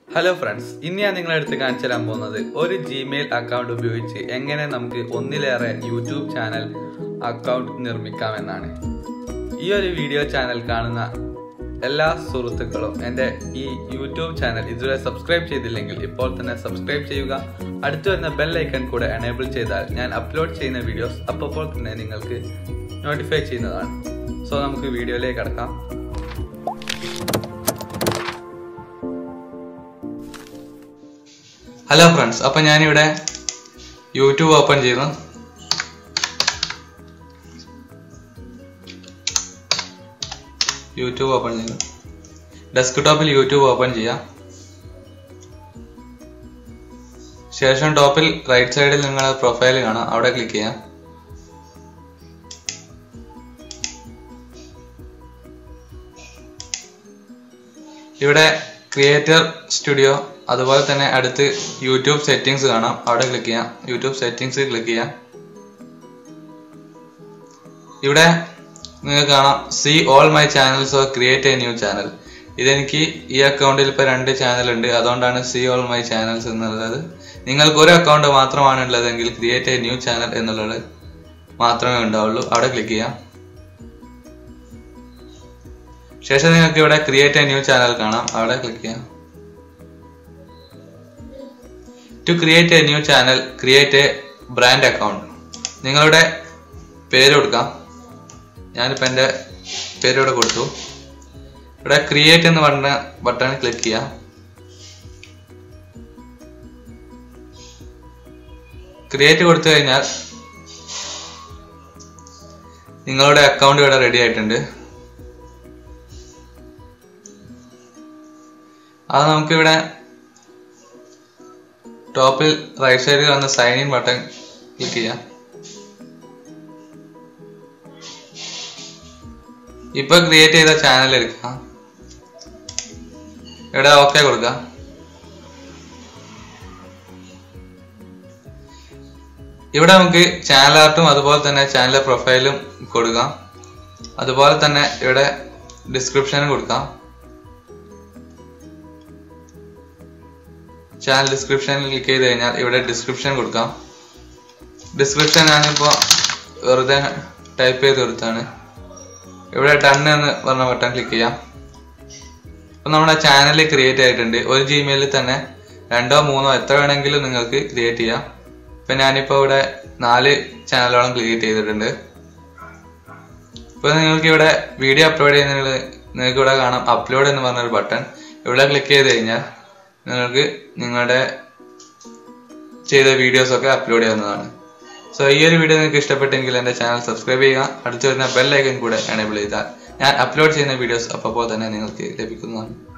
hello friends ഇന്ന് ഞാൻ നിങ്ങളെ അടുത്ത് കാണിച്ചു തരാൻ പോകുന്നത് ഒരു ജിമെയിൽ അക്കൗണ്ട് ഉപയോഗിച്ച് എങ്ങനെ നമുക്ക് ഒന്നിലേറെ യൂട്യൂബ് ചാനൽ അക്കൗണ്ട് നിർമ്മിക്കാമെന്നാണ് ഈ ഒരു വീഡിയോ ചാനൽ കാണുന്ന എല്ലാ സുഹൃത്തുക്കളും എൻ്റെ ഈ യൂട്യൂബ് ചാനൽ ഇതുവരെ സബ്സ്ക്രൈബ് ചെയ്തില്ലെങ്കിൽ ഇപ്പോൾ തന്നെ സബ്സ്ക്രൈബ് ചെയ്യുക അടുത്ത് വരുന്ന ബെൽ ഐക്കൺ കൂടെ എനേബിൾ ചെയ്താൽ ഞാൻ അപ്ലോഡ് ചെയ്യുന്ന വീഡിയോസ് അപ്പോൾ തന്നെ നിങ്ങൾക്ക് നോട്ടിഫൈ ചെയ്യുന്നതാണ് സോ നമുക്ക് വീഡിയോയിലേക്ക് കടക്കാം ഹലോ ഫ്രണ്ട്സ് അപ്പം ഞാനിവിടെ യൂട്യൂബ് ഓപ്പൺ ചെയ്യുന്നു യൂട്യൂബ് ഓപ്പൺ ചെയ്യുന്നു ഡെസ്ക്ടോപ്പിൽ യൂട്യൂബ് ഓപ്പൺ ചെയ്യാം ശേഷം ടോപ്പിൽ റൈറ്റ് സൈഡിൽ നിങ്ങളുടെ പ്രൊഫൈൽ കാണാം അവിടെ ക്ലിക്ക് ചെയ്യാം ഇവിടെ ക്രിയേറ്റർ സ്റ്റുഡിയോ അതുപോലെ തന്നെ അടുത്ത് യൂട്യൂബ് സെറ്റിംഗ്സ് കാണാം അവിടെ ക്ലിക്ക് ചെയ്യാം യൂട്യൂബ് സെറ്റിംഗ്സ് ക്ലിക്ക് ചെയ്യാം ഇവിടെ നിങ്ങൾക്ക് കാണാം see all my channels or create a new channel ഇതെനിക്ക് ഈ അക്കൗണ്ടിൽ ഇപ്പോൾ രണ്ട് ചാനൽ ഉണ്ട് അതുകൊണ്ടാണ് സി ഓൾ മൈ ചാനൽസ് എന്നുള്ളത് നിങ്ങൾക്ക് ഒരു അക്കൗണ്ട് മാത്രമാണ് ഉള്ളതെങ്കിൽ ക്രിയേറ്റ് എ ന്യൂ ചാനൽ എന്നുള്ളത് മാത്രമേ ഉണ്ടാവുള്ളൂ അവിടെ ക്ലിക്ക് ചെയ്യാം ശേഷം നിങ്ങൾക്ക് ഇവിടെ ക്രിയേറ്റ് എ ന്യൂ ചാനൽ കാണാം അവിടെ ക്ലിക്ക് ചെയ്യാം to create a new channel create a brand account നിങ്ങളുടെ പേര് കൊടുക്കാം ഞാനിപ്പോൾ എൻ്റെ പേര് ഇവിടെ കൊടുത്തു ഇവിടെ ക്രിയേറ്റ് എന്ന് പറഞ്ഞ ബട്ടൺ ക്ലിക്ക് ചെയ്യാം ക്രിയേറ്റ് കൊടുത്തു കഴിഞ്ഞാൽ നിങ്ങളുടെ അക്കൗണ്ട് ഇവിടെ റെഡി ആയിട്ടുണ്ട് അത് നമുക്കിവിടെ ടോപ്പിൽ റൈറ്റ് സൈഡിൽ വന്ന സൈൻ ഇൻ ബട്ടൺ ക്ലിക്ക് ചെയ്യാം ഇപ്പൊ ക്രിയേറ്റ് ചെയ്ത ചാനൽ എടുക്കാം ഇവിടെ ഓക്കെ കൊടുക്കാം ഇവിടെ നമുക്ക് ചാനൽ ആർട്ടും അതുപോലെ തന്നെ ചാനൽ പ്രൊഫൈലും കൊടുക്കാം അതുപോലെ തന്നെ ഇവിടെ ഡിസ്ക്രിപ്ഷനും കൊടുക്കാം ചാനൽ ഡിസ്ക്രിപ്ഷനിൽ ക്ലിക്ക് ചെയ്ത് കഴിഞ്ഞാൽ ഇവിടെ ഡിസ്ക്രിപ്ഷൻ കൊടുക്കാം ഡിസ്ക്രിപ്ഷൻ ഞാനിപ്പോൾ വെറുതെ ടൈപ്പ് ചെയ്ത് കൊടുത്താണ് ഇവിടെ ഡൺ എന്ന് പറഞ്ഞ ബട്ടൺ ക്ലിക്ക് ചെയ്യാം അപ്പം നമ്മുടെ ചാനൽ ക്രിയേറ്റ് ആയിട്ടുണ്ട് ഒരു ജിമെയിലിൽ തന്നെ രണ്ടോ മൂന്നോ എത്ര വേണമെങ്കിലും നിങ്ങൾക്ക് ക്രിയേറ്റ് ചെയ്യാം ഇപ്പം ഞാനിപ്പോൾ ഇവിടെ നാല് ചാനലോളം ക്രിയേറ്റ് ചെയ്തിട്ടുണ്ട് ഇപ്പോൾ നിങ്ങൾക്ക് ഇവിടെ വീഡിയോ അപ്ലോഡ് ചെയ്യുന്നതിന് നിങ്ങൾക്ക് ഇവിടെ കാണാം അപ്ലോഡ് എന്ന് പറഞ്ഞൊരു ബട്ടൺ ഇവിടെ ക്ലിക്ക് ചെയ്ത് കഴിഞ്ഞാൽ നിങ്ങൾക്ക് നിങ്ങളുടെ ചെയ്ത വീഡിയോസ് ഒക്കെ അപ്ലോഡ് ചെയ്യാവുന്നതാണ് സോ ഈ ഒരു വീഡിയോ നിങ്ങൾക്ക് ഇഷ്ടപ്പെട്ടെങ്കിൽ എൻ്റെ ചാനൽ സബ്സ്ക്രൈബ് ചെയ്യുക അടുത്ത് വരുന്ന ബെൽ ഐക്കൺ കൂടെ എനേബിൾ ചെയ്താൽ ഞാൻ അപ്ലോഡ് ചെയ്യുന്ന വീഡിയോസ് അപ്പോൾ തന്നെ നിങ്ങൾക്ക് ലഭിക്കുന്നതാണ്